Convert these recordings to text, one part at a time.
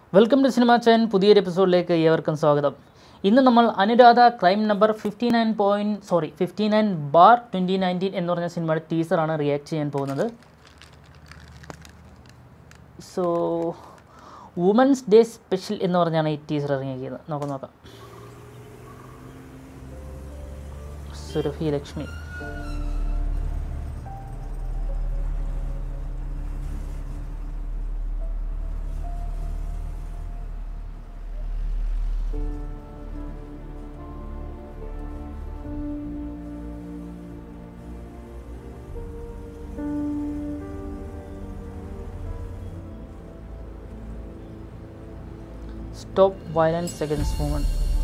welcome to cinema ചാൻ പുതിയൊരു എപ്പിസോഡിലേക്ക് ഏവർക്കും സ്വാഗതം ഇന്ന് നമ്മൾ Anuradha crime number fifty nine point sorry fifty nine bar twenty nineteen എന്ന് പറഞ്ഞ സിനിമയുടെ ടീസറാണ് റിയാക്ട് ചെയ്യാൻ പോകുന്നത് സോ വുമൻസ് ഡേ സ്പെഷ്യൽ എന്ന് പറഞ്ഞാണ് ഈ ടീസർ ഇറങ്ങിയത് നോക്കാം നോക്കാം Surabhi Lakshmi stop violence against women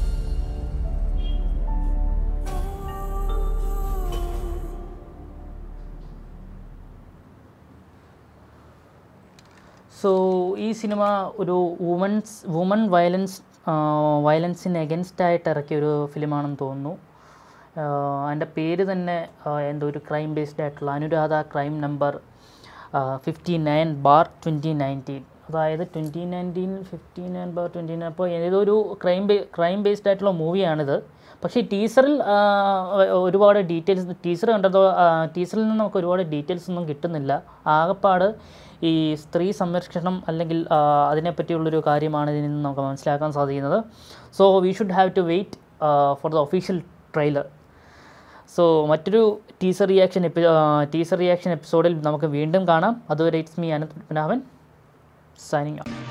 so ഈ സിനിമ ഒരു വുമൻസ് വുമൺ വയലൻസ് വയലൻസിന് എഗൻസ്റ്റ് ആയിട്ട് ഇറക്കിയ ഒരു ഫിലിമാണെന്ന് തോന്നുന്നു അതിൻ്റെ പേര് തന്നെ ആ, എന്തോ ഒരു ക്രൈം ബേസ്ഡ് ആയിട്ടുള്ള Anuradha crime number fifty nine bar twenty nineteen അതായത് twenty nineteen fifty nine bar twenty nine അപ്പോൾ ഏതോ ഒരു ക്രൈം ബേ ക്രൈം ബേസ്ഡ് ആയിട്ടുള്ള മൂവിയാണിത് പക്ഷേ ടീസറിൽ ഒരുപാട് ഡീറ്റെയിൽസ് ടീച്ചർ കണ്ടതോ ടീച്ചറിൽ നിന്ന് നമുക്ക് ഒരുപാട് ഡീറ്റെയിൽസ് ഒന്നും കിട്ടുന്നില്ല ആകപ്പാട് ഈ സ്ത്രീ സംരക്ഷണം അല്ലെങ്കിൽ ആ, അതിനെപ്പറ്റിയുള്ളൊരു കാര്യമാണ് ഇതിൽ നിന്ന് നമുക്ക് മനസ്സിലാക്കാൻ സാധിക്കുന്നത് so we should have to wait for the official trailer so മറ്റൊരു ടീസർ റിയാക്ഷൻ എപ്പി ടീസർ റിയാക്ഷൻ എപ്പിസോഡിൽ നമുക്ക് വീണ്ടും കാണാം അതുവരെ it's me Ananth Padmanabhan signing of